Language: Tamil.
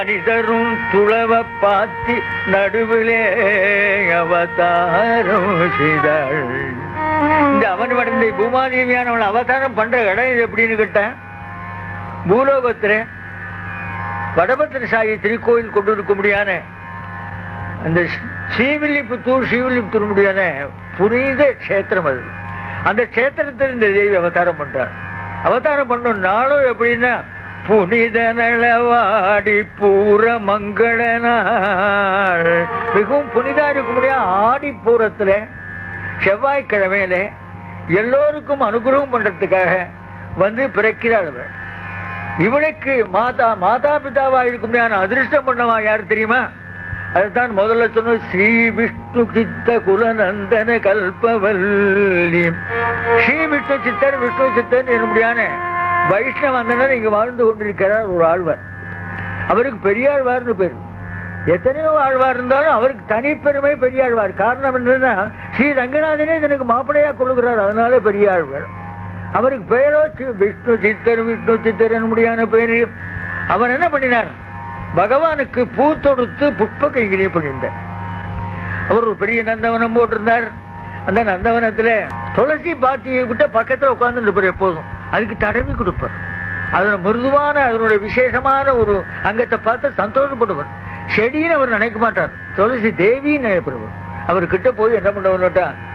மனிதரும் துளவ பாத்தி நடுவிலே அவதாரம் செய்தாள் இந்த அவன் இந்த பூமாதேவியானவள் அவதாரம் பண்ற இடம் இது எப்படின்னு கேட்டேன் பூலோகத்துல வடபத்திர சாயி திருக்கோயில் கொண்டு இருக்க முடியான அந்த ஸ்ரீவில்லிபுத்தூர் ஸ்ரீவில்லிபுத்தூர் முடியான புனித கஷேத்திரம் அது அந்த கஷேத்திரத்தில் இந்த தேவி அவதாரம் பண்றார் அவதாரம் பண்ண நாளும் எப்படின்னா புனித நலவாடி பூர மங்கள நாள் மிகவும் புனிதா இருக்க முடியாது ஆடி பூரத்துல செவ்வாய்க்கிழமையில எல்லோருக்கும் அனுகிரகம் பண்றதுக்காக வந்து பிறக்கிறாள் அவள் இவனுக்கு மாதா மாதா பிதாவா இருக்க முடியாத அதிர்ஷ்டம் பண்ணவா யார் தெரியுமா அதுதான் முதல்ல சொன்ன ஸ்ரீ விஷ்ணு சித்த குலநந்தன கல்பவல்லி ஸ்ரீ விஷ்ணு சித்தர் விஷ்ணு சித்தர் என்ன முடியான வைஷ்ணவந்தனர் இங்க வாழ்ந்து கொண்டிருக்கிறார் ஒரு ஆழ்வார் அவருக்கு பெரியாழ்வார்னு பேர் எத்தனையோ ஆழ்வார் இருந்தாலும் அவருக்கு தனிப்பெருமை பெரியாழ்வார் காரணம் என்னன்னா ஸ்ரீ ரங்கநாதனே எனக்கு மாப்பிள்ளையா கொள்கிறார் அதனால பெரியாழ்வார் அவருக்கு பெயரோ சி- விஷ்ணு சித்தர் விஷ்ணு சித்தர் என்ன முடியான பேரு அவர் என்ன பண்ணினார் பகவானுக்கு பூ தொடுத்து புஷ்ப கைகிரியை பண்ணியிருந்தார் அவர் ஒரு பெரிய நந்தவனம் போட்டிருந்தார் அந்த நந்தவனத்துல துளசி பாத்தியை விட்ட பக்கத்துல உட்கார்ந்து இருப்பார் எப்போதும் அதுக்கு தடவி கொடுப்பார் அதோட மிருதுவான அதனுடைய விசேஷமான ஒரு அங்கத்தை பார்த்து சந்தோஷப்படுவார் செடின்னு அவர் நினைக்க மாட்டார் துளசி தேவின்னு நினைப்படுவார் அவர் கிட்ட போய் என்ன பண்ணுவார்ட்டா